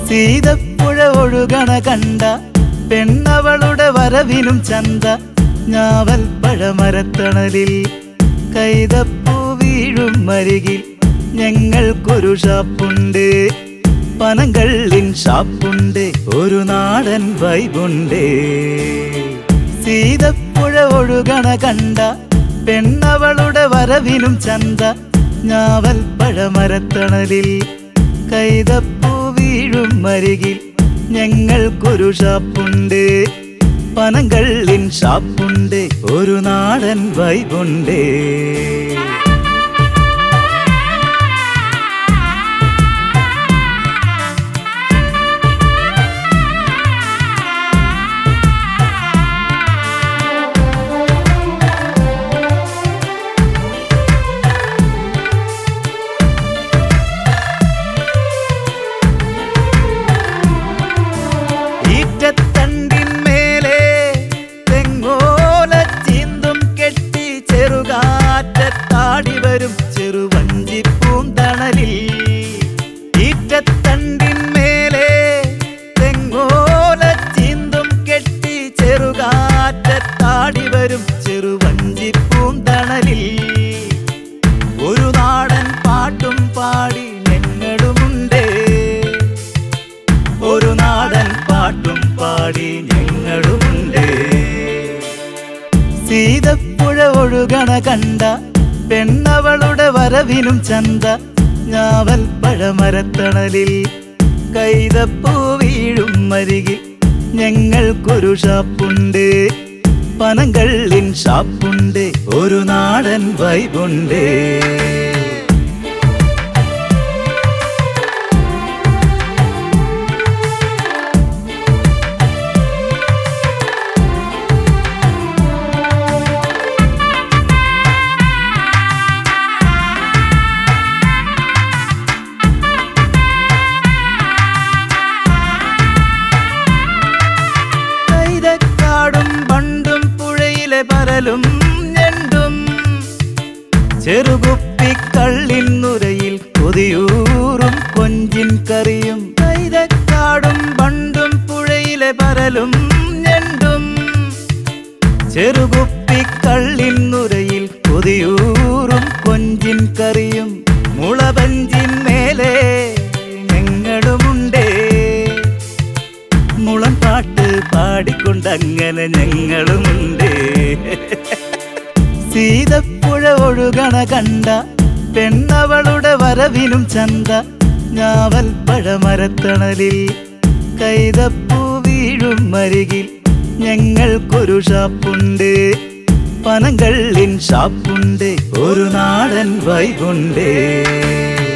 സീതപ്പുഴ ഒഴുകണ കണ്ട പെണ്ണവളുടെ വരവിനും ചന്ത ഞാവൽ പഴമരത്തണലിൽ കൈതപ്പൂ വീഴും അരികിൽ ഞങ്ങൾക്കൊരു ഷാപ്പുണ്ട് പനങ്കള്ളിൻ ഷാപ്പുണ്ട് ഒരു നാടൻ വൈബുണ്ട് സീതപ്പുഴ ഒഴുകണ കണ്ട പെണ്ണവളുടെ വരവിനും ചന്ത ഞാവൽ പഴമരത്തണലിൽ കൈതപ്പൂ വീഴും അരികിൽ ഞങ്ങൾക്കൊരു ഷാപ്പുണ്ട് പനങ്കള്ളിൻ ഷാപ്പുണ്ട് ഒരു നാടൻ വൈബുണ്ട് ഈറ്റത്തണ്ടിന്മേലെ തെങ്ങോല ചീന്തും കെട്ടി ചെറുകാറ്റത്താടി വരും ചെറുവഞ്ചിപ്പൂന്തണലിൽ ഈറ്റത്തണ്ടിന്മേലെ തെങ്ങോല ചീന്തും കെട്ടി ചെറുകാറ്റത്താടി വരും ചെറുവഞ്ചിപ്പൂന്തണലിൽ ഒരു നാടൻ പാട്ടും പാടി ഞങ്ങളുമുണ്ടേ ഒരു നാടൻ പാട്ടും പാടി ഞങ്ങളുമുണ്ട് സീതപ്പുഴ ഒഴുകണ കണ്ട പെണ്ണവളുടെ വരവിനും ചന്ത ഞാവൽ പഴമരത്തണലിൽ കൈതപ്പൂ വീഴും അരികിൽ ഞങ്ങൾക്കൊരു ഷാപ്പുണ്ട് പനങ്കള്ളിൻ ഷാപ്പുണ്ട് ഒരു നാടൻ വൈബുണ്ട് കൈതക്കാടും പണ്ടും പുഴയിലെ പരലും ഞണ്ടും ചെറുകുപ്പിക്കള്ളിൻ നുരയിൽ കൊതിയൂറും കൊഞ്ചിൻ കറിയും കൈതക്കാടും പണ്ടും പുഴയിലെ പരലും ഞണ്ടും ചെറുകുപ്പിക്കള്ളിൻ നുരയിൽ കൊതിയൂറും കൊഞ്ചിൻ കറിയും മുളപഞ്ചിൻ മേലെ ഞങ്ങളുമുണ്ടേ മുളം പാട്ട് പാടിക്കൊണ്ടങ്ങനെ ഞങ്ങളുമുണ്ട് സീതപ്പുഴ ഒഴുകണ കണ്ട പെണ്ണവളുടെ വരവിനും ചന്ത ഞാവൽ പഴമരത്തണലിൽ കൈതപ്പൂ വീഴും അരികിൽ ഞങ്ങൾക്കൊരു ഷാപ്പുണ്ട് പനങ്കള്ളിൻ ഷാപ്പുണ്ട് ഒരു നാടൻ വൈബുണ്ട്